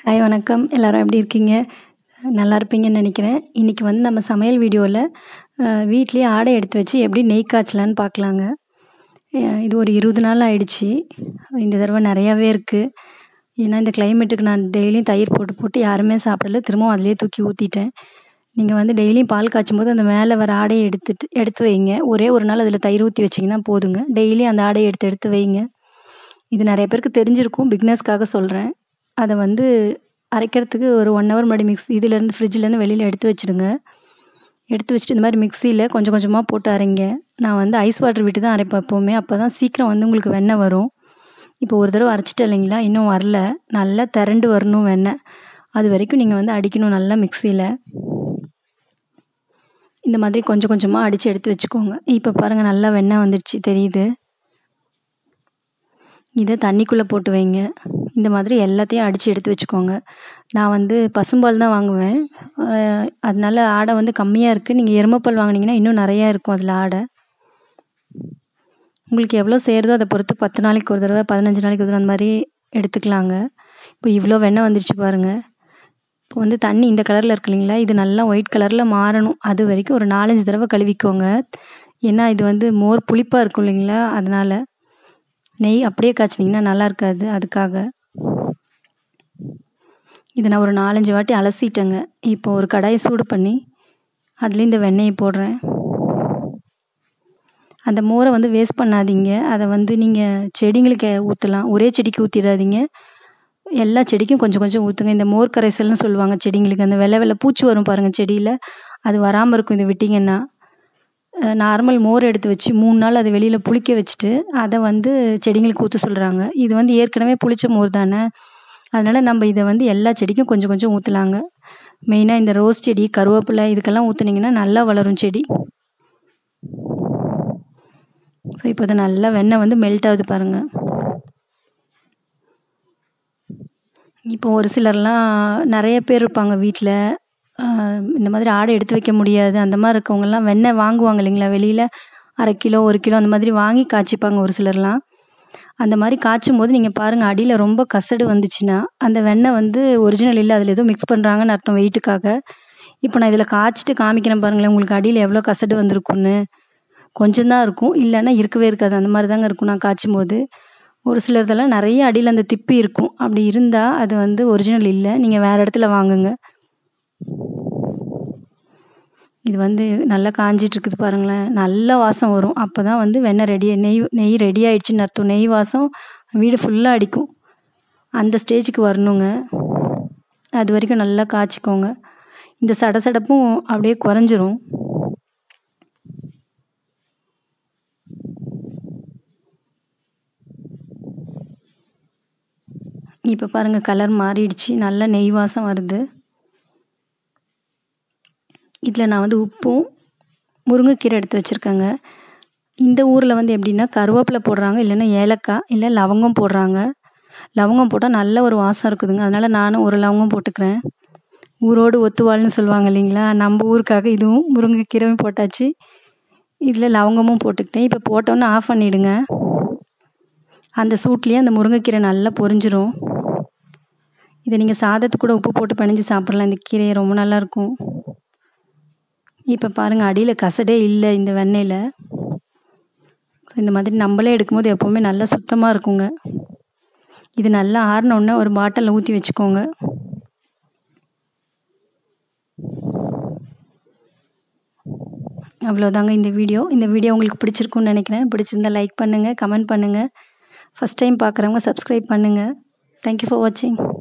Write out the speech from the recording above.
hi வணக்கம் எல்லோரும் எப்படி இருக்கீங்க நல்லா இருப்பீங்கன்னு நினைக்கிறேன் இன்றைக்கி வந்து நம்ம சமையல் வீடியோவில் வீட்லேயே ஆடை எடுத்து வச்சு எப்படி நெய் காய்ச்சலான்னு பார்க்கலாங்க அஹ் இது ஒரு இருபது நாள் ஆயிடுச்சு இந்த தடவை நிறையாவே இருக்குது ஏன்னா இந்த கிளைமேட்டுக்கு நான் டெய்லியும் தயிர் போட்டு போட்டு யாருமே சாப்பிடல திரும்பவும் அதிலே தூக்கி ஊற்றிட்டேன் நீங்கள் வந்து டெய்லியும் பால் காய்ச்சும் போது அந்த மேலே வர ஆடையை எடுத்துட்டு எடுத்து வைங்க ஒரே ஒரு நாள் அதில் தயிர் ஊற்றி வச்சிங்கன்னா போதுங்க டெய்லியும் அந்த ஆடையை எடுத்து எடுத்து வைங்க இது நிறைய பேருக்கு தெரிஞ்சிருக்கும் பிக்னஸ்க்காக சொல்கிறேன் அதை வந்து அரைக்கிறதுக்கு ஒரு ஒன் ஹவர் முன்னாடி மிக்ஸ் இதுலேருந்து ஃப்ரிட்ஜ்லேருந்து வெளியில் எடுத்து வச்சுடுங்க எடுத்து வச்சுட்டு இந்த மாதிரி மிக்சியில் கொஞ்சம் கொஞ்சமாக போட்டு அரைங்க நான் வந்து ஐஸ் வாட்டர் விட்டு தான் அரைப்பேன் எப்போவுமே அப்போ தான் சீக்கிரம் வந்து உங்களுக்கு வெண்ணெய் வரும் இப்போ ஒரு தடவை அரைச்சிட்டேன் இல்லைங்களா இன்னும் வரல நல்லா திரண்டு வரணும் வெண்ணெய் அது வரைக்கும் நீங்கள் வந்து அடிக்கணும் நல்லா மிக்சியில் இந்த மாதிரி கொஞ்சம் கொஞ்சமாக அடித்து எடுத்து வச்சுக்கோங்க இப்போ பாருங்கள் நல்லா வெண்ணெய் வந்துடுச்சு தெரியுது இதை தண்ணிக்குள்ளே போட்டு வைங்க இந்த மாதிரி எல்லாத்தையும் அடித்து எடுத்து வச்சுக்கோங்க நான் வந்து பசும்பால் தான் வாங்குவேன் அஹ் அதனால ஆடை வந்து கம்மியாக இருக்குது நீங்கள் எருமைப்பால் வாங்குனீங்கன்னா இன்னும் நிறையா இருக்கும் அதில் ஆடை உங்களுக்கு எவ்வளோ செய்கிறதோ அதை பொறுத்து பத்து நாளைக்கு ஒரு தடவை பதினஞ்சு நாளைக்கு ஒரு தடவை அந்த மாதிரி எடுத்துக்கலாங்க இப்போ இவ்வளோ வெண்ணெய் வந்துருச்சு பாருங்கள் இப்போ வந்து தண்ணி இந்த கலரில் இருக்கு இல்லைங்களா இது நல்லா ஒயிட் கலரில் மாறணும் அது வரைக்கும் ஒரு நாலஞ்சு தடவை கழுவிக்கோங்க ஏன்னா இது வந்து மோர் புளிப்பாக இருக்கும் இல்லைங்களா அதனால் நெய் அப்படியே காய்ச்சினிங்கன்னா நல்லா இருக்காது அதுக்காக இதை நான் ஒரு நாலஞ்சு வாட்டி அலசிட்டேங்க இப்போ ஒரு கடாயை சூடு பண்ணி அதுலேயும் இந்த வெண்ணெயை போடுறேன் அந்த மோரை வந்து வேஸ்ட் பண்ணாதீங்க அதை வந்து நீங்கள் செடிங்களுக்கு ஊற்றலாம் ஒரே செடிக்கு ஊற்றிடாதீங்க எல்லா செடிக்கும் கொஞ்சம் கொஞ்சம் ஊற்றுங்க இந்த மோர் கரைசல்னு சொல்லுவாங்க செடிங்களுக்கு அந்த வெள்ளை வெள்ளை பூச்சி வரும் பாருங்கள் செடியில் அது வராமல் இருக்கும் இது விட்டிங்கன்னா நார்மல் மோர் எடுத்து வச்சு மூணு நாள் அதை வெளியில் புளிக்க வச்சுட்டு அதை வந்து செடிங்களுக்கு ஊற்ற சொல்கிறாங்க இது வந்து ஏற்கனவே புளிச்ச மோர் தானே அதனால் நம்ம இதை வந்து எல்லா செடிக்கும் கொஞ்சம் கொஞ்சம் ஊற்றலாங்க மெயினாக இந்த ரோஸ் செடி கருவேப்பிலை இதுக்கெல்லாம் ஊற்றுனீங்கன்னா நல்லா வளரும் செடி ஸோ இப்போ அது நல்லா வெண்ணெய் வந்து மெல்ட் ஆகுது பாருங்கள் இப்போ ஒரு சிலர்லாம் நிறைய பேர் இருப்பாங்க வீட்டில் இந்த மாதிரி ஆடை எடுத்து வைக்க முடியாது அந்த மாதிரி இருக்கவங்கலாம் வெண்ணெய் வாங்குவாங்க இல்லைங்களா வெளியில் அரை கிலோ ஒரு கிலோ அந்த மாதிரி வாங்கி காய்ச்சிப்பாங்க ஒரு சிலர்லாம் அந்த மாதிரி காய்ச்சும் போது நீங்கள் பாருங்கள் அடியில் ரொம்ப கசடு வந்துச்சுன்னா அந்த வெண்ணெய் வந்து ஒரிஜினல் இல்லை அதில் ஏதோ மிக்ஸ் பண்ணுறாங்கன்னு அர்த்தம் வெயிட்டுக்காக இப்போ நான் இதில் காய்ச்சிட்டு காமிக்கிறேன் பாருங்களேன் உங்களுக்கு அடியில் எவ்வளோ கசடு வந்திருக்குன்னு கொஞ்சம் தான் இருக்கும் இல்லைன்னா இருக்கவே இருக்காது அந்த மாதிரி தாங்க இருக்கும் நான் காய்ச்சும் போது ஒரு சிலர்தெல்லாம் நிறைய அடியில் அந்த திப்பி இருக்கும் அப்படி இருந்தால் அது வந்து ஒரிஜினல் இல்லை நீங்கள் வேறு இடத்துல வாங்குங்க இது வந்து நல்லா காஞ்சிட்டு இருக்குது பாருங்களேன் நல்ல வாசம் வரும் அப்போ தான் வந்து வெண்ணெய் ரெடி நெய் நெய் ரெடி ஆயிடுச்சுன்னு அர்த்தம் நெய் வாசம் வீடு ஃபுல்லாக அடிக்கும் அந்த ஸ்டேஜுக்கு வரணுங்க அது வரைக்கும் நல்லா காய்ச்சிக்கோங்க இந்த சடசடப்பும் அப்படியே குறைஞ்சிரும் இப்போ பாருங்கள் கலர் மாறிடுச்சு நல்லா நெய் வாசம் வருது இதில் நான் வந்து உப்பும் முருங்கைக்கீரை எடுத்து வச்சுருக்கேங்க இந்த ஊரில் வந்து எப்படின்னா கருவேப்பிலை போடுறாங்க இல்லைன்னா ஏலக்காய் இல்லை லவங்கம் போடுறாங்க லவங்கம் போட்டால் நல்ல ஒரு வாசம் இருக்குதுங்க அதனால் நானும் ஒரு லவங்கம் போட்டுக்கிறேன் ஊரோடு ஒத்துவாள்னு சொல்லுவாங்க இல்லைங்களா நம்ம ஊருக்காக இதுவும் முருங்கைக்கீரையும் போட்டாச்சு இதில் லவங்கமும் போட்டுக்கிட்டேன் இப்போ போட்டோன்னே ஆஃப் பண்ணிவிடுங்க அந்த சூட்லேயே அந்த முருங்கைக்கீரை நல்லா பொரிஞ்சிரும் இதை நீங்கள் சாதத்து கூட உப்பு போட்டு பிணைஞ்சு சாப்பிட்லாம் இந்த கீரையை ரொம்ப நல்லாயிருக்கும் இப்போ பாருங்கள் அடியில் கசடே இல்லை இந்த வெண்ணெயில் ஸோ இந்த மாதிரி நம்மளே எடுக்கும்போது எப்போவுமே நல்லா சுத்தமாக இருக்குங்க இது நல்லா ஆறினோடனே ஒரு பாட்டிலில் ஊற்றி வச்சுக்கோங்க அவ்வளோதாங்க இந்த வீடியோ இந்த வீடியோ உங்களுக்கு பிடிச்சிருக்குன்னு நினைக்கிறேன் பிடிச்சிருந்தா லைக் பண்ணுங்கள் கமெண்ட் பண்ணுங்கள் ஃபஸ்ட் டைம் பார்க்குறவங்க சப்ஸ்கிரைப் பண்ணுங்கள் தேங்க்யூ ஃபார் வாட்சிங்